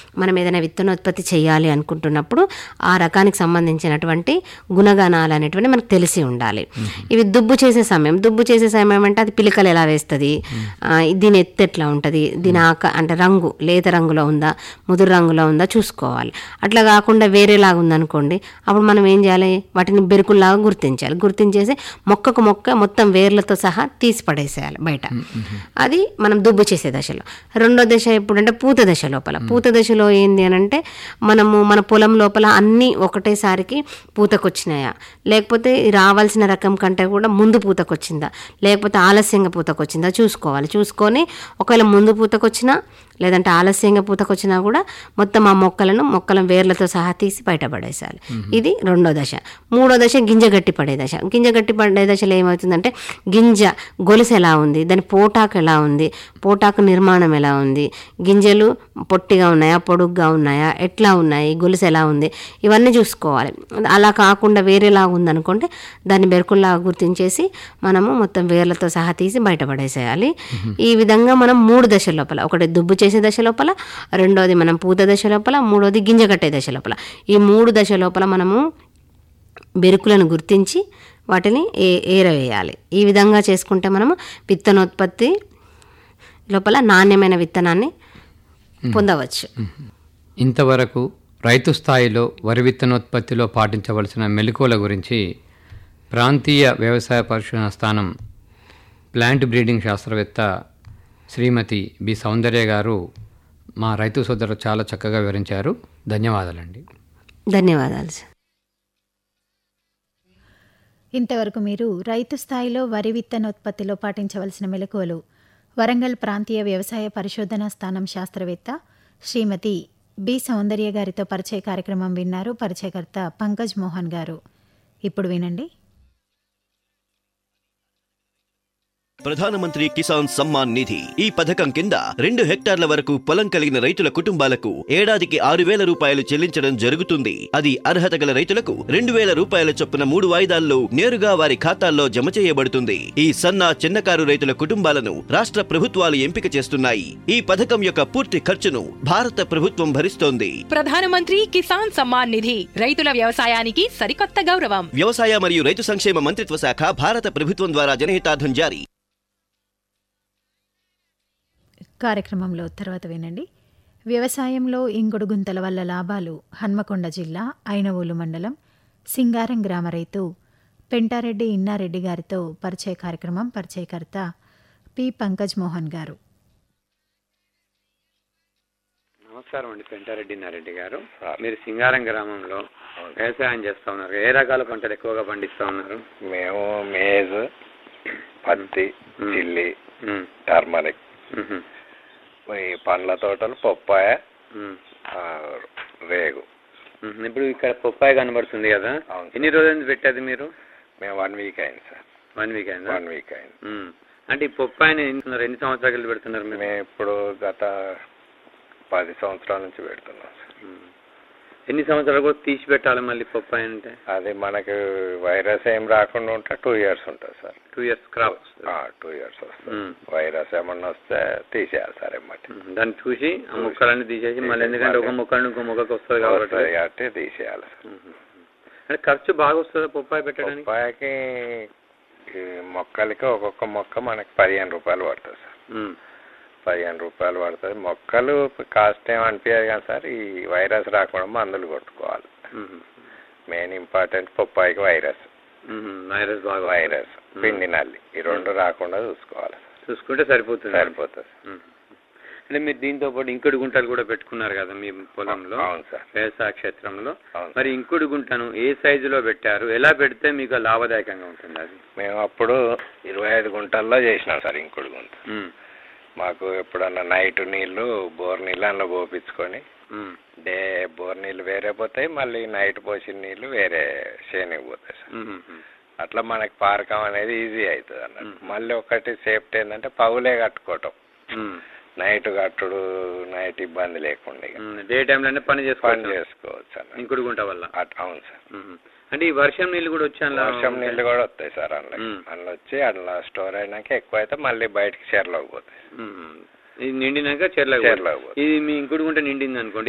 మనం ఏదైనా విత్తనోత్పత్తి చేయాలి అనుకుంటున్నప్పుడు ఆ రకానికి సంబంధించినటువంటి గుణగణాలు అనేటువంటి మనకు తెలిసి ఉండాలి ఇవి దుబ్బు చేసే సమయం దుబ్బు చేసే సమయం అంటే అది పిలికలు ఎలా వేస్తుంది ఆ, దీని ఎత్తు ఎట్లా ఉంటుంది దీని ఆక అంటే రంగు లేత రంగులో ఉందా ముదురు రంగులో ఉందా చూసుకోవాలి అట్లా కాకుండా వేరేలాగా ఉందనుకోండి అప్పుడు మనం ఏం చేయాలి వాటిని బెరుకుల్లాగా గుర్తించాలి గుర్తించేసి మొక్కకు మొక్క మొత్తం వేర్లతో సహా తీసి పడేసేయాలి బయట అది మనం దుబ్బు చేసే దశలో రెండో దశ ఎప్పుడంటే పూత దశ లోపల పూత దశలో ఏంది అని అంటే మనము మన పొలం లోపల అన్నీ ఒకటేసారికి పూతకొచ్చినాయా లేకపోతే రావాల్సిన రకం కంటే కూడా ముందు పూతకొచ్చిందా లేకపోతే ఆలస్యంగా పూతకొచ్చిందా చూసుకోవాలి చూసుకొని ఒకవేళ ముందు పూతకొచ్చినా లేదంటే ఆలస్యంగా పూతకొచ్చినా కూడా మొత్తం ఆ మొక్కలను మొక్కల వేర్లతో సహా తీసి బయటపడేసాలి ఇది రెండో దశ మూడో దశ గింజ గట్టి పడే దశ గింజ గట్టి పడే దశలో ఏమవుతుందంటే గింజ గొలుసు ఎలా ఉంది దాని పోటాకు ఎలా ఉంది పోటాకు నిర్మాణం ఎలా ఉంది గింజలు పొట్టిగా ఉన్నాయా పొడుగ్గా ఉన్నాయా ఎట్లా ఉన్నాయి గొలుసు ఎలా ఉంది ఇవన్నీ చూసుకోవాలి అలా కాకుండా వేరేలా ఉందనుకుంటే దాన్ని బెరుకుల్లాగా గుర్తించేసి మనము మొత్తం వేర్లతో సహా తీసి బయటపడేసేయాలి ఈ విధంగా మనం మూడు దశ లోపల ఒకటి దుబ్బు చేసే దశ లోపల రెండోది మనం పూత దశ లోపల మూడోది గింజ కట్టే దశ లోపల ఈ మూడు దశ లోపల మనము బెరుకులను గుర్తించి వాటిని ఏ ఏరవేయాలి ఈ విధంగా చేసుకుంటే మనము విత్తనోత్పత్తి లోపల నాణ్యమైన విత్తనాన్ని పొందవచ్చు ఇంతవరకు రైతు స్థాయిలో వరి విత్తనోత్పత్తిలో పాటించవలసిన మెలకువల గురించి ప్రాంతీయ వ్యవసాయ పరిశోధన స్థానం ప్లాంట్ బ్రీడింగ్ శాస్త్రవేత్త శ్రీమతి బి సౌందర్య గారు మా రైతు సోదరు చాలా చక్కగా వివరించారు ధన్యవాదాలండి ధన్యవాదాలు సార్ ఇంతవరకు మీరు రైతు స్థాయిలో వరి విత్తనోత్పత్తిలో పాటించవలసిన మెలకువలు వరంగల్ ప్రాంతీయ వ్యవసాయ పరిశోధనా స్థానం శాస్త్రవేత్త శ్రీమతి బి సౌందర్య గారితో పరిచయ కార్యక్రమం విన్నారు పరిచయకర్త పంకజ్ మోహన్ గారు ఇప్పుడు వినండి ప్రధానమంత్రి కిసాన్ సమ్మాన్ నిధి ఈ పథకం కింద రెండు హెక్టార్ల వరకు పొలం కలిగిన రైతుల కుటుంబాలకు ఏడాదికి ఆరు వేల రూపాయలు చెల్లించడం జరుగుతుంది అది అర్హత గల రైతులకు రెండు వేల రూపాయల చొప్పున మూడు వాయిదాల్లో నేరుగా వారి ఖాతాల్లో జమ చేయబడుతుంది ఈ సన్న చిన్నకారు రైతుల కుటుంబాలను రాష్ట్ర ప్రభుత్వాలు ఎంపిక చేస్తున్నాయి ఈ పథకం యొక్క పూర్తి ఖర్చును భారత ప్రభుత్వం భరిస్తోంది ప్రధానమంత్రి కిసాన్ సమ్మాన్ నిధి రైతుల వ్యవసాయానికి సరికొత్త గౌరవం వ్యవసాయ మరియు రైతు సంక్షేమ మంత్రిత్వ శాఖ భారత ప్రభుత్వం ద్వారా జనహితార్థం జారీ కార్యక్రమంలో తర్వాత వినండి వ్యవసాయంలో ఇంగుడు గుంతల వల్ల లాభాలు హన్మకొండ జిల్లా ఐనవోలు మండలం సింగారం గ్రామ రైతు పెంటారెడ్డి ఇన్నారెడ్డి గారితో పరిచయ కార్యక్రమం పరిచయకర్త పి పంకజ్ మోహన్ గారు నమస్కారం అండి పెంటారెడ్డి నారెడ్డి గారు మీరు సింగారం గ్రామంలో వ్యవసాయం చేస్తా ఉన్నారు ఏ రకాల పంటలు ఎక్కువగా పండిస్తా ఉన్నారు మేము మేజ్ పత్తి మ్మ్. చిల్లి మ్మ్. టర్మరిక్ మ్మ్. ఈ పండ్ల తోటలు పప్పాయ మ్మ్. ఆ, రేగు మ్మ్. ఇప్పుడు ఇక్కడ పొప్పాయి కనబడుతుంది కదా అవును సార్. ఎన్ని రోజుల నుంచి పెట్టేది మీరు మేము వన్ వీక్ అయింది సార్ వన్ వీక్ అయిందా వన్ వీక్ అయింది మ్మ్. అంటే ఈ పొప్పాయిని ఎన్ని ఎన్ని సంవత్సరాలు కలిసి పెడుతున్నారు మీరు మేము ఇప్పుడు గత పది సంవత్సరాల నుంచి పెడుతున్నాం సార్ మ్మ్. ఎన్ని సంవత్సరాలు కూడా తీసి పెట్టాలి మళ్ళీ పొప్పాయి అంటే అది మనకు వైరస్ ఏం రాకుండా ఉంటే టూ ఇయర్స్ ఉంటుంది sir two years crop two years వస్తుంది మ్మ్. వైరస్ ఏమన్నా వస్తే తీసేయాలి సార్ ఎమ్మటి మ్మ్. దాన్ని చూసి ఆ మొక్కలన్నీ తీసేసి మళ్ళీ ఎందుకంటే ఒక మొక్క నుండి ఇంకో మొక్కకు వస్తుంది కాబట్టి వస్తుంది కాబట్టి తీసేయాలి సార్ మ్మ్. అంటే ఖర్చు బాగా వస్తుందా పొప్పాయి పెట్టడానికి పప్పాయకి ఈ మొక్కలకి ఒక్కొక్క మొక్క మనకి పదిహేను రూపాయలు పడుతుంది సార్ మ్మ్. పదిహేను రూపాయలు పడుతుంది మొక్కలు కాస్ట్ ఏం అనిపించదు కానీ సార్ ఈ వైరస్ రాకుండా మందులు కొట్టుకోవాలి మ్మ్. మెయిన్ ఇంపార్టెంట్ పప్పాయికి వైరస్ మ్మ్. వైరస్ బాగా వైరస్ మ్మ్. పిండి నల్లి ఈ రెండు రాకుండా చూసుకోవాలి చూసుకుంటే సరిపోతుంది సరిపోతుంది మ్మ్. అంటే మీరు దీంతో పాటు ఇంకుడు గుంటలు కూడా పెట్టుకున్నారు కదా మీ పొలంలో అవును సార్ వ్యవసాయ క్షేత్రంలో అవును మరి ఇంకుడు గుంటను ఏ సైజులో పెట్టారు ఎలా పెడితే మీకు లాభదాయకంగా ఉంటుంది అది మేము అప్పుడు ఇరవై ఐదు గుంటల్లో చేసినాం సార్ ఇంకుడు గుంట మ్మ్. మాకు ఎప్పుడన్నా నైట్ నీళ్లు బోర్ నీళ్ళు అందులో పోపించుకొని మ్మ్. డే బోర్ నీళ్ళు వేరే పోతాయి మళ్ళీ నైట్ పోసిన నీళ్ళు వేరే చేనికి పోతాయి సార్ మ్మ్. మ్మ్. అట్లా మనకి పారకం అనేది ఈజీ అవుతుంది అన్నట్టు మ్మ్. మళ్ళీ ఒకటి సేఫ్టీ ఏంటంటే పగులే కట్టుకోవటం మ్మ్. నైట్ కట్టుడు నైట్ ఇబ్బంది లేకుండా ఇక మ్మ్. డే టైంలోనే పని పని చేసుకోవాలి చేసుకోవచ్చు అన్నట్టు ఇంకుడు గుంట వల్ల అట్- అవును సార్ మ్మ్. అంటే ఈ వర్షం నీళ్ళు కూడా వచ్చి అందులో వర్షం నీళ్ళు కూడా వస్తాయి సార్ అందులో మ్మ్. అందులో వచ్చి అందులో స్టోర్ అయినాక ఎక్కువ అయితే మళ్ళీ బయటికి చెరలోకి పోతాయి మ్మ్. ఇది నిండినాక చెర్లకు చెర్లకు పోతాయి. ఇది మీ ఇంకుడు గుంట నిండింది అనుకోండి